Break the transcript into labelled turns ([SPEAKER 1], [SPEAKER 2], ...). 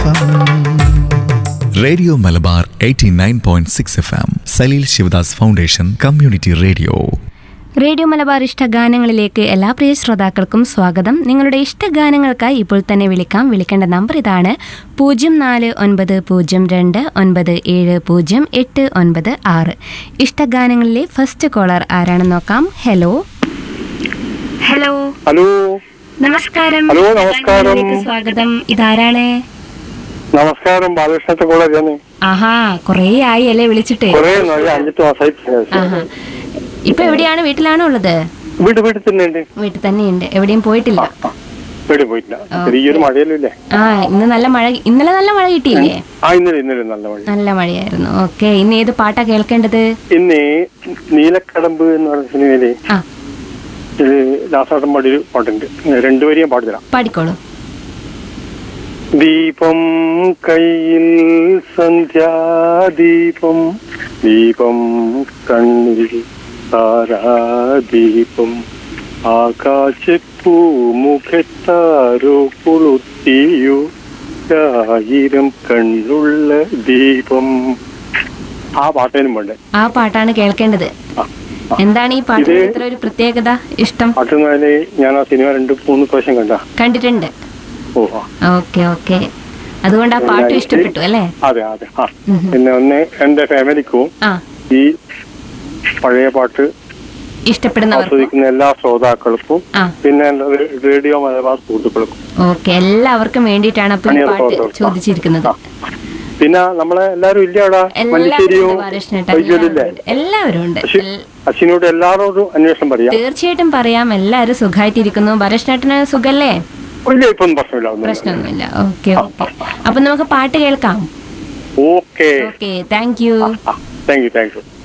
[SPEAKER 1] Radio Malabar 89.6 F M Salil Sivadas foundation community radio
[SPEAKER 2] radio Malabar ഇഷ്ടഗാനങ്ങളിലേക്ക് എല്ലാ പ്രിയ ശ്രോതാക്കൾക്കും സ്വാഗതം നിങ്ങളുടെ ഇഷ്ടഗാനങ്ങൾക്കായി ഇപ്പോൾ തന്നെ വിളിക്കാം വിളിക്കേണ്ട നമ്പർ ഇതാണ് പൂജ്യം നാല് ഒൻപത് പൂജ്യം രണ്ട് ഒൻപത് ഏഴ് പൂജ്യം എട്ട് ഒൻപത് ആറ് ഇഷ്ടഗാനങ്ങളിലെ ഫസ്റ്റ് കോളർ ആരാണെന്ന് നോക്കാം ഹലോ ഹലോ
[SPEAKER 3] ഹലോ
[SPEAKER 2] നമസ്കാരം
[SPEAKER 3] ഹലോ, നമസ്കാരം.
[SPEAKER 2] ഗാനങ്ങളിലേക്ക് സ്വാഗതം ഇതാരാണ്
[SPEAKER 3] നമസ്കാരം ബാലകൃഷ്ണത്തെ കോളേജാണ്
[SPEAKER 2] ആഹാ കുറേ ആയി അല്ലേ വിളിച്ചിട്ട്
[SPEAKER 3] കൊറേ നാളെ അഞ്ചെട്ട് മാസമായി
[SPEAKER 2] ആഹാ ഇപ്പൊ എവിടെയാണ് വീട്ടിലാണോ ഉള്ളത്
[SPEAKER 3] വീട് വീട്ടിൽ തന്നെ ഉണ്ട്
[SPEAKER 2] വീട്ടിൽ തന്നെയുണ്ട് എവിടെയും പോയിട്ടില്ല
[SPEAKER 3] വീട് പോയിട്ടില്ല ചെറിയൊരു മഴയല്ലോ ഇല്ലേ
[SPEAKER 2] ആ ഇന്ന് നല്ല മഴ ഇന്നലെ നല്ല മഴ കിട്ടിയില്ലേ
[SPEAKER 3] ആ ഇന്നലെ ഇന്നലെ നല്ല മഴ
[SPEAKER 2] നല്ല മഴയായിരുന്നു ഓക്കെ ഇന്ന് ഏത് പാട്ടാ കേൾക്കേണ്ടത്
[SPEAKER 3] ഇന്ന് നീലക്കടമ്പ് എന്ന് പറഞ്ഞ സിനിമയില്
[SPEAKER 2] ആ
[SPEAKER 3] ഇത് ദാസാട്ടം പാടി ഒരു പാട്ടുണ്ട് രണ്ടുപേരെയും പാടിത്തരാം
[SPEAKER 2] പാടിക്കോളൂ
[SPEAKER 3] ദീപം കയ്യിൽ സന്ധ്യാദീപം ദീപം കണ്ണിൽ താരാദീപം ആകാശപ്പൂ മുഖത്താരോ കൊളുത്തിയോ ആയിരം കണ്ണുള്ള ദീപം ആ പാട്ടേനും വേണ്ടേ
[SPEAKER 2] ആ പാട്ടാണ് കേൾക്കേണ്ടത്
[SPEAKER 3] ആ, ആ.
[SPEAKER 2] എന്താണ് ഈ പാട്ടിന്
[SPEAKER 3] ഇത്
[SPEAKER 2] ഇത്ര ഒരു പ്രത്യേകത ഇഷ്ടം
[SPEAKER 3] പാട്ടുന്നാല് ഞാൻ ആ സിനിമ രണ്ട് മൂന്ന് പ്രാവശ്യം കണ്ട
[SPEAKER 2] കണ്ടിട്ടുണ്ട്
[SPEAKER 3] ഓ ആ
[SPEAKER 2] ഓക്കെ ഓക്കെ അതുകൊണ്ട് ആ പാട്ടും ഇഷ്ടപ്പെട്ടു അല്ലേ
[SPEAKER 3] അതെ അതെ ആ
[SPEAKER 2] ഉം.
[SPEAKER 3] പിന്നെ ഒന്ന് എന്റെ ഫാമിലിക്കും
[SPEAKER 2] ആ
[SPEAKER 3] ഈ പഴയ പാട്ട്
[SPEAKER 2] ഇഷ്ടപ്പെടുന്നവർക്ക്
[SPEAKER 3] ആസ്വദിക്കുന്ന എല്ലാ ശ്രോതാക്കൾക്കും
[SPEAKER 2] ആ
[SPEAKER 3] പിന്നെ എൻ്റെ റേ- റേഡിയോ മലബാർ സുഹൃത്തുക്കൾക്കും
[SPEAKER 2] ഓക്കെ എല്ലാവർക്കും വേണ്ടിയിട്ടാണ് അപ്പൊ ഈ
[SPEAKER 3] അണിയറ
[SPEAKER 2] പാട്ട്
[SPEAKER 3] പ്രവർത്തകർ.
[SPEAKER 2] ചോദിച്ചിരിക്കുന്നത്
[SPEAKER 3] ആ. പിന്നെ നമ്മളെ എല്ലാരും ഇല്ല അവിടെ മല്ലിശ്ശേരിയോ
[SPEAKER 2] എല്ലാവരും ഉണ്ട് ബാലകൃഷ്ണേട്ടാ,
[SPEAKER 3] വൈദ്യുതില്ലേ
[SPEAKER 2] എല്ലാവരും ഉണ്ട്. എല്ലാവരും ഉണ്ട്
[SPEAKER 3] അശ്വ-
[SPEAKER 2] എൽ-
[SPEAKER 3] അശ്വിനോട് എല്ലാവരോടും അന്വേഷണം പറയാം
[SPEAKER 2] തീർച്ചയായിട്ടും പറയാം എല്ലാവരും സുഖമായിട്ടിരിക്കുന്നു ഭരഷ്ണേട്ടന് സുഖല്ലേ
[SPEAKER 3] ഇല്ല ഇപ്പൊ ഒന്നും പ്രശ്നമില്ല ഒന്നും
[SPEAKER 2] പ്രശ്നമൊന്നുമില്ല ഓക്കെ ഓക്കെ അപ്പൊ നമുക്ക് പാട്ട് കേൾക്കാം
[SPEAKER 3] okay
[SPEAKER 2] okay thank you
[SPEAKER 3] thank you thank U